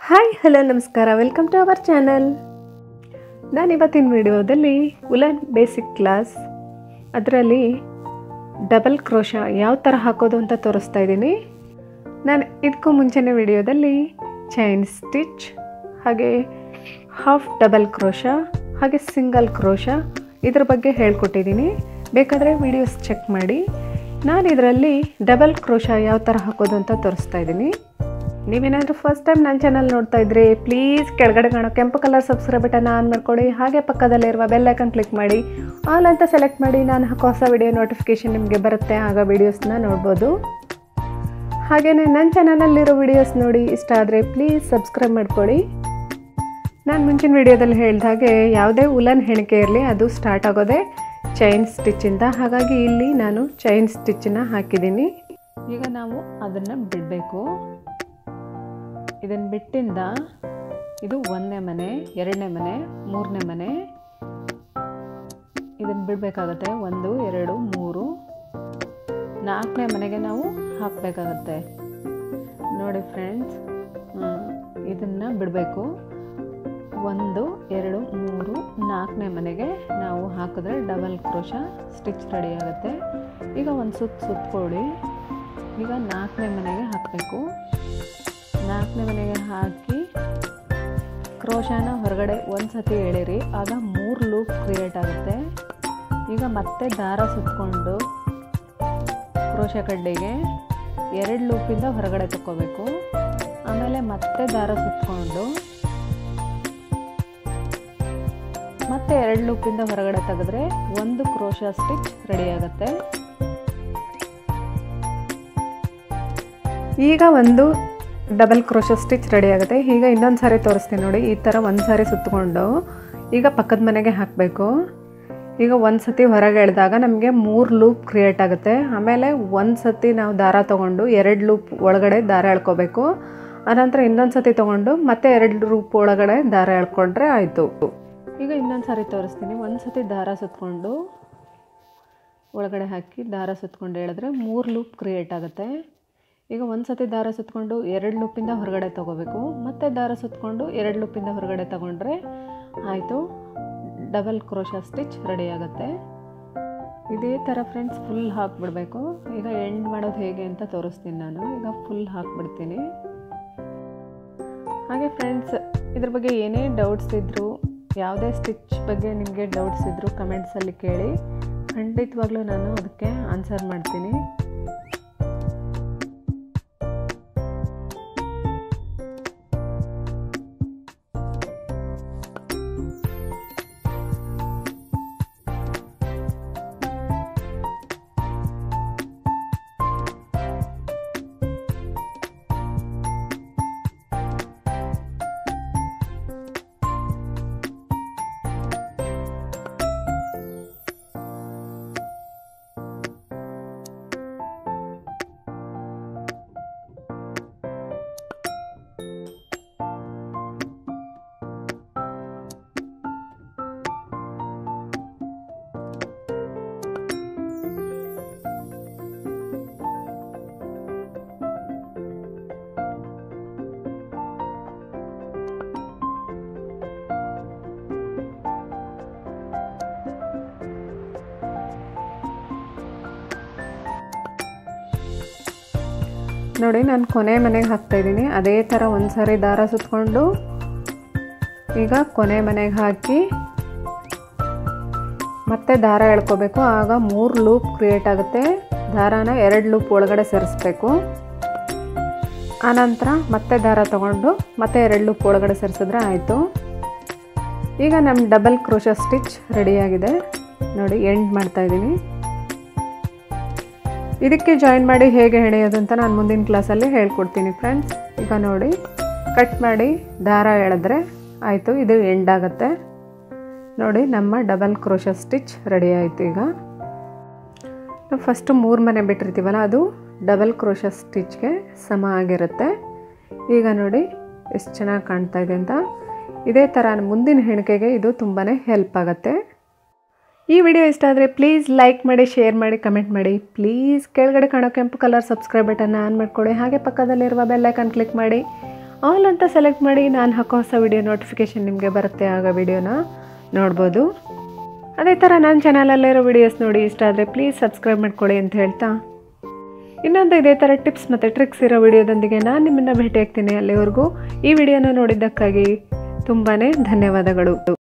hi hello ನಮಸ್ಕಾರ welcome to our channel ನಾನು ಇವತ್ತಿನ ವಿಡಿಯೋದಲ್ಲಿ ಉಲನ್ ಬೇಸಿಕ್ ಕ್ಲಾಸ್ ಅದರಲ್ಲಿ ಡಬಲ್ ಕ್ರೋಶ ಯಾವ ಥರ ಹಾಕೋದು ಅಂತ ತೋರಿಸ್ತಾ ಇದ್ದೀನಿ ನಾನು ಇದಕ್ಕೂ ಮುಂಚೆನೇ ವಿಡಿಯೋದಲ್ಲಿ ಚೈನ್ ಸ್ಟಿಚ್ ಹಾಗೆ ಹಾಫ್ ಡಬಲ್ ಕ್ರೋಶ ಹಾಗೆ ಸಿಂಗಲ್ ಕ್ರೋಶ ಇದ್ರ ಬಗ್ಗೆ ಹೇಳ್ಕೊಟ್ಟಿದ್ದೀನಿ ಬೇಕಾದರೆ ವಿಡಿಯೋಸ್ ಚೆಕ್ ಮಾಡಿ ನಾನು ಇದರಲ್ಲಿ ಡಬಲ್ ಕ್ರೋಶ ಯಾವ ಥರ ಹಾಕೋದು ಅಂತ ತೋರಿಸ್ತಾ ಇದ್ದೀನಿ ನೀವೇನಾದರೂ ಫಸ್ಟ್ ಟೈಮ್ ನನ್ನ ಚಾನಲ್ ನೋಡ್ತಾ ಇದ್ರೆ ಪ್ಲೀಸ್ ಕೆಳಗಡೆ ಕಾಣೋ ಕೆಂಪು ಕಲರ್ ಸಬ್ಸ್ಕ್ರೈಬ್ ಬಟನ್ ಆನ್ ಮಾಡ್ಕೊಳ್ಳಿ ಹಾಗೆ ಪಕ್ಕದಲ್ಲಿರುವ ಬೆಲ್ ಐಕನ್ ಕ್ಲಿಕ್ ಮಾಡಿ ಆಲ್ ಅಂತ ಸೆಲೆಕ್ಟ್ ಮಾಡಿ ನಾನು ಹಾಕೋ ಹೊಸ ವಿಡಿಯೋ ನೋಟಿಫಿಕೇಷನ್ ನಿಮಗೆ ಬರುತ್ತೆ ಆಗ ವೀಡಿಯೋಸ್ನ ನೋಡ್ಬೋದು ಹಾಗೆಯೇ ನನ್ನ ಚಾನಲಲ್ಲಿರೋ ವೀಡಿಯೋಸ್ ನೋಡಿ ಇಷ್ಟ ಆದರೆ ಪ್ಲೀಸ್ ಸಬ್ಸ್ಕ್ರೈಬ್ ಮಾಡ್ಕೊಳ್ಳಿ ನಾನು ಮುಂಚಿನ ವಿಡಿಯೋದಲ್ಲಿ ಹೇಳಿದ ಹಾಗೆ ಯಾವುದೇ ಉಲನ್ ಹೆಣಿಕೆ ಇರಲಿ ಅದು ಸ್ಟಾರ್ಟ್ ಆಗೋದೇ ಚೈನ್ ಸ್ಟಿಚ್ಚಿಂದ ಹಾಗಾಗಿ ಇಲ್ಲಿ ನಾನು ಚೈನ್ ಸ್ಟಿಚ್ಚನ್ನ ಹಾಕಿದ್ದೀನಿ ಈಗ ನಾವು ಅದನ್ನು ಬಿಡಬೇಕು ಇದನ್ನು ಬಿಟ್ಟಿಂದ ಇದು ಒಂದನೇ ಮನೆ ಎರಡನೇ ಮನೆ ಮೂರನೇ ಮನೆ ಇದನ್ನು ಬಿಡಬೇಕಾಗತ್ತೆ ಒಂದು ಎರಡು ಮೂರು ನಾಲ್ಕನೇ ಮನೆಗೆ ನಾವು ಹಾಕಬೇಕಾಗತ್ತೆ ನೋಡಿ ಫ್ರೆಂಡ್ಸ್ ಇದನ್ನು ಬಿಡಬೇಕು ಒಂದು ಎರಡು ಮೂರು ನಾಲ್ಕನೇ ಮನೆಗೆ ನಾವು ಹಾಕಿದ್ರೆ ಡಬಲ್ ಕ್ರೋಶ ಸ್ಟಿಚ್ ರೆಡಿ ಆಗುತ್ತೆ ಈಗ ಒಂದು ಸುತ್ತು ಸುತ್ಕೊಳ್ಳಿ ಈಗ ನಾಲ್ಕನೇ ಮನೆಗೆ ಹಾಕಬೇಕು ನಾಲ್ಕನೇ ಮನೆಗೆ ಹಾಕಿ ಕ್ರೋಶನ ಹೊರಗಡೆ ಒಂದು ಸತಿ ಎಳೀರಿ ಆಗ ಮೂರು ಲೂಪ್ ಕ್ರಿಯೇಟ್ ಆಗುತ್ತೆ ಈಗ ಮತ್ತೆ ದಾರ ಸುತ್ತಕೊಂಡು ಕ್ರೋಶ ಕಡ್ಡಿಗೆ ಎರಡು ಲೂಪಿಂದ ಹೊರಗಡೆ ತಗೋಬೇಕು ಆಮೇಲೆ ಮತ್ತೆ ದಾರ ಸುತ್ತಕೊಂಡು ಮತ್ತೆ ಎರಡು ಲೂಪಿಂದ ಹೊರಗಡೆ ತೆಗೆದ್ರೆ ಒಂದು ಕ್ರೋಶ ಸ್ಟಿಚ್ ರೆಡಿ ಆಗುತ್ತೆ ಈಗ ಒಂದು ಡಬಲ್ ಕ್ರೋಶ ಸ್ಟಿಚ್ ರೆಡಿ ಆಗುತ್ತೆ ಈಗ ಇನ್ನೊಂದು ಸಾರಿ ತೋರಿಸ್ತೀನಿ ನೋಡಿ ಈ ಥರ ಒಂದು ಸಾರಿ ಸುತ್ತಕೊಂಡು ಈಗ ಪಕ್ಕದ ಮನೆಗೆ ಹಾಕಬೇಕು ಈಗ ಒಂದು ಸತಿ ಹೊರಗೆ ಎಳೆದಾಗ ನಮಗೆ ಮೂರು ಲೂಪ್ ಕ್ರಿಯೇಟ್ ಆಗುತ್ತೆ ಆಮೇಲೆ ಒಂದು ಸತಿ ನಾವು ದಾರ ತೊಗೊಂಡು ಎರಡು ಲೂಪ್ ಒಳಗಡೆ ದಾರ ಎಳ್ಕೋಬೇಕು ಆನಂತರ ಇನ್ನೊಂದು ಸತಿ ತೊಗೊಂಡು ಮತ್ತೆ ಎರಡು ಲೂಪ್ ಒಳಗಡೆ ದಾರ ಎಳ್ಕೊಂಡ್ರೆ ಆಯಿತು ಈಗ ಇನ್ನೊಂದು ಸಾರಿ ತೋರಿಸ್ತೀನಿ ಒಂದು ಸತಿ ದಾರ ಸುತ್ತಕೊಂಡು ಒಳಗಡೆ ಹಾಕಿ ದಾರ ಸುತ್ತಕೊಂಡು ಹೇಳಿದ್ರೆ ಮೂರು ಲೂಪ್ ಕ್ರಿಯೇಟ್ ಆಗುತ್ತೆ ಈಗ ಒಂದು ಸತಿ ದಾರ ಸುತ್ತಕೊಂಡು ಎರಡು ಲೂಪಿಂದ ಹೊರಗಡೆ ತೊಗೋಬೇಕು ಮತ್ತೆ ದಾರ ಸುತ್ತಕೊಂಡು ಎರಡು ಲೂಪಿಂದ ಹೊರಗಡೆ ತಗೊಂಡ್ರೆ ಆಯಿತು ಡಬಲ್ ಕ್ರೋಶ ಸ್ಟಿಚ್ ರೆಡಿ ಆಗುತ್ತೆ ಇದೇ ಥರ ಫ್ರೆಂಡ್ಸ್ ಫುಲ್ ಹಾಕ್ಬಿಡ್ಬೇಕು ಈಗ ಎಂಡ್ ಮಾಡೋದು ಹೇಗೆ ಅಂತ ತೋರಿಸ್ತೀನಿ ನಾನು ಈಗ ಫುಲ್ ಹಾಕ್ಬಿಡ್ತೀನಿ ಹಾಗೆ ಫ್ರೆಂಡ್ಸ್ ಇದ್ರ ಬಗ್ಗೆ ಏನೇ ಡೌಟ್ಸ್ ಇದ್ದರೂ ಯಾವುದೇ ಸ್ಟಿಚ್ ಬಗ್ಗೆ ನಿಮಗೆ ಡೌಟ್ಸ್ ಇದ್ದರೂ ಕಮೆಂಟ್ಸಲ್ಲಿ ಕೇಳಿ ಖಂಡಿತವಾಗ್ಲೂ ನಾನು ಅದಕ್ಕೆ ಆನ್ಸರ್ ಮಾಡ್ತೀನಿ ನೋಡಿ ನಾನು ಕೊನೆ ಮನೆಗೆ ಹಾಕ್ತಾಯಿದ್ದೀನಿ ಅದೇ ಥರ ಒಂದು ಸಾರಿ ದಾರ ಸುತ್ತಕೊಂಡು ಈಗ ಕೊನೆ ಮನೆಗೆ ಹಾಕಿ ಮತ್ತೆ ದಾರ ಎಳ್ಕೋಬೇಕು ಆಗ ಮೂರು ಲೂಪ್ ಕ್ರಿಯೇಟ್ ಆಗುತ್ತೆ ದಾರಾನ ಎರಡು ಲೂಪ್ ಒಳಗಡೆ ಸೇರಿಸ್ಬೇಕು ಆನಂತರ ಮತ್ತೆ ದಾರ ತಗೊಂಡು ಮತ್ತೆ ಎರಡು ಲೂಪ್ ಒಳಗಡೆ ಸೇರಿಸಿದ್ರೆ ಆಯಿತು ಈಗ ನಮ್ಮ ಡಬಲ್ ಕ್ರೋಶ ಸ್ಟಿಚ್ ರೆಡಿಯಾಗಿದೆ ನೋಡಿ ಎಂಡ್ ಮಾಡ್ತಾಯಿದ್ದೀನಿ ಇದಕ್ಕೆ ಜಾಯಿನ್ ಮಾಡಿ ಹೇಗೆ ಹೆಣೆಯೋದು ಅಂತ ನಾನು ಮುಂದಿನ ಕ್ಲಾಸಲ್ಲಿ ಹೇಳ್ಕೊಡ್ತೀನಿ ಫ್ರೆಂಡ್ಸ್ ಈಗ ನೋಡಿ ಕಟ್ ಮಾಡಿ ದಾರ ಎಳೆದ್ರೆ ಆಯಿತು ಇದು ಎಂಡ್ ಆಗುತ್ತೆ ನೋಡಿ ನಮ್ಮ ಡಬಲ್ ಕ್ರೋಶ ಸ್ಟಿಚ್ ರೆಡಿ ಆಯಿತು ಈಗ ನಾವು ಫಸ್ಟು ಮೂರು ಮನೆ ಬಿಟ್ಟಿರ್ತೀವಲ್ಲ ಅದು ಡಬಲ್ ಕ್ರೋಶ ಸ್ಟಿಚ್ಗೆ ಸಮ ಆಗಿರುತ್ತೆ ಈಗ ನೋಡಿ ಎಷ್ಟು ಚೆನ್ನಾಗಿ ಕಾಣ್ತಾ ಇದೆ ಅಂತ ಇದೇ ಥರ ಮುಂದಿನ ಹೆಣಿಕೆಗೆ ಇದು ತುಂಬಾ ಹೆಲ್ಪ್ ಆಗುತ್ತೆ ಈ ವಿಡಿಯೋ ಇಷ್ಟ ಆದರೆ ಪ್ಲೀಸ್ ಲೈಕ್ ಮಾಡಿ ಶೇರ್ ಮಾಡಿ ಕಮೆಂಟ್ ಮಾಡಿ ಪ್ಲೀಸ್ ಕೆಳಗಡೆ ಕಾಣೋ ಕೆಂಪು ಕಲರ್ ಸಬ್ಸ್ಕ್ರೈಬ್ ಬಟನ್ನ ಆನ್ ಮಾಡ್ಕೊಳ್ಳಿ ಹಾಗೆ ಪಕ್ಕದಲ್ಲಿರುವ ಬೆಲ್ ಐಕನ್ ಕ್ಲಿಕ್ ಮಾಡಿ ಆಲ್ ಅಂತ ಸೆಲೆಕ್ಟ್ ಮಾಡಿ ನಾನು ಹಾಕೋ ಹೊಸ ವಿಡಿಯೋ ನೋಟಿಫಿಕೇಷನ್ ನಿಮಗೆ ಬರುತ್ತೆ ಆಗ ವಿಡಿಯೋನ ನೋಡ್ಬೋದು ಅದೇ ಥರ ನನ್ನ ಚಾನಲಲ್ಲಿರೋ ವಿಡಿಯೋಸ್ ನೋಡಿ ಇಷ್ಟ ಆದರೆ ಪ್ಲೀಸ್ ಸಬ್ಸ್ಕ್ರೈಬ್ ಮಾಡ್ಕೊಳ್ಳಿ ಅಂತ ಹೇಳ್ತಾ ಇನ್ನೊಂದು ಇದೇ ಥರ ಟಿಪ್ಸ್ ಮತ್ತು ಟ್ರಿಕ್ಸ್ ಇರೋ ವಿಡಿಯೋದೊಂದಿಗೆ ನಾನು ನಿಮ್ಮನ್ನು ಭೇಟಿ ಆಗ್ತೀನಿ ಅಲ್ಲಿವರೆಗೂ ಈ ವಿಡಿಯೋನ ನೋಡಿದ್ದಕ್ಕಾಗಿ ತುಂಬಾ ಧನ್ಯವಾದಗಳು